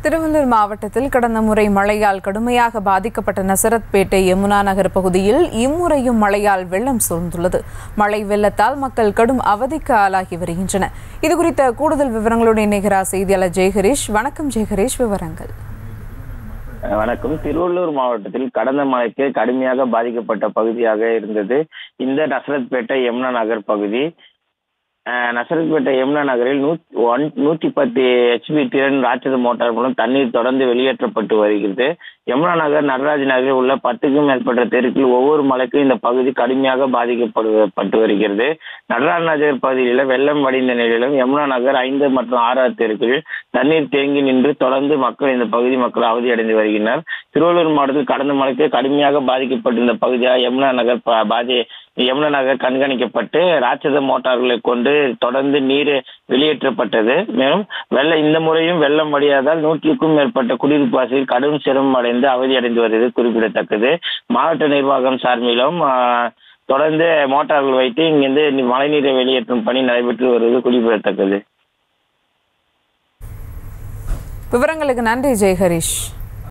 திருவள்ளூர் மாவட்டத்தில் கடந்த முறை மழையால் கடுமையாக பாதிக்கப்பட்ட நசரத்பேட்டை யமுனா நகர் பகுதியில் இம்முறையும் மழையால் வெள்ளம் சூழ்ந்துள்ளது மழை வெள்ளத்தால் மக்கள் கடும் அவதிக்கு ஆளாகி வருகின்றனர் இதுகுறித்த கூடுதல் விவரங்களோடு இணைகிறார் செய்தியாளர் ஜெயஹரீஷ் வணக்கம் ஜெயஹரீஷ் விவரங்கள் வணக்கம் திருவள்ளூர் மாவட்டத்தில் கடந்த மழைக்கு கடுமையாக பாதிக்கப்பட்ட பகுதியாக இருந்தது இந்த நசரத்பேட்டை யமுனா நகர் பகுதி அஹ், நசரத்பேட்டை யமுனா நகரில் நூ ஒன் நூற்றி பத்து ஹெச்பி திறன் ராட்சத மோட்டார் மூலம் தண்ணீர் தொடர்ந்து வெளியேற்றப்பட்டு வருகிறது யமுனா நகர் நடராஜ் நகரில் உள்ள பத்துக்கும் மேற்பட்ட தெருக்கள் ஒவ்வொரு மழைக்கும் இந்த பகுதி கடுமையாக பாதிக்கப்படு பட்டு வருகிறது நடராஜ் நகர் பகுதியில் வெள்ளம் வடிந்த நிலையிலும் யமுனா நகர் ஐந்து மற்றும் ஆறாவது தெருக்களில் தண்ணீர் தேங்கி நின்று தொடர்ந்து மக்கள் இந்த பகுதி மக்கள் அவதியடைந்து வருகின்றனர் திருவள்ளூர் மாவட்டத்தில் கடந்த மழைக்கு கடுமையாக பாதிக்கப்பட்டிருந்த பகுதியாக யமுனா நகர் ப- பாதி யமுனா நகர் கண்காணிக்கப்பட்டு ராட்சத மோட்டார்களை கொண்டு தொடர்ந்து நீர் வெளியேற்றப்பட்டது மேலும் வெள்ள இந்த முறையும் வெள்ளம் வடியாதால் நூற்றுக்கும் மேற்பட்ட குடியிருப்பு வாசிகள் கடும் சிரமம் அடைந்து அவதியடைந்து வருவது குறிப்பிடத்தக்கது மாவட்ட நிர்வாகம் சார்பிலும் ஆஹ், தொடர்ந்து மோட்டார்கள் வைத்து இங்கிருந்து மழைநீரை வெளியேற்றும் பணி நடைபெற்று வருவது குறிப்பிடத்தக்கது விவரங்களுக்கு நன்றி ஜெயஹரீஷ்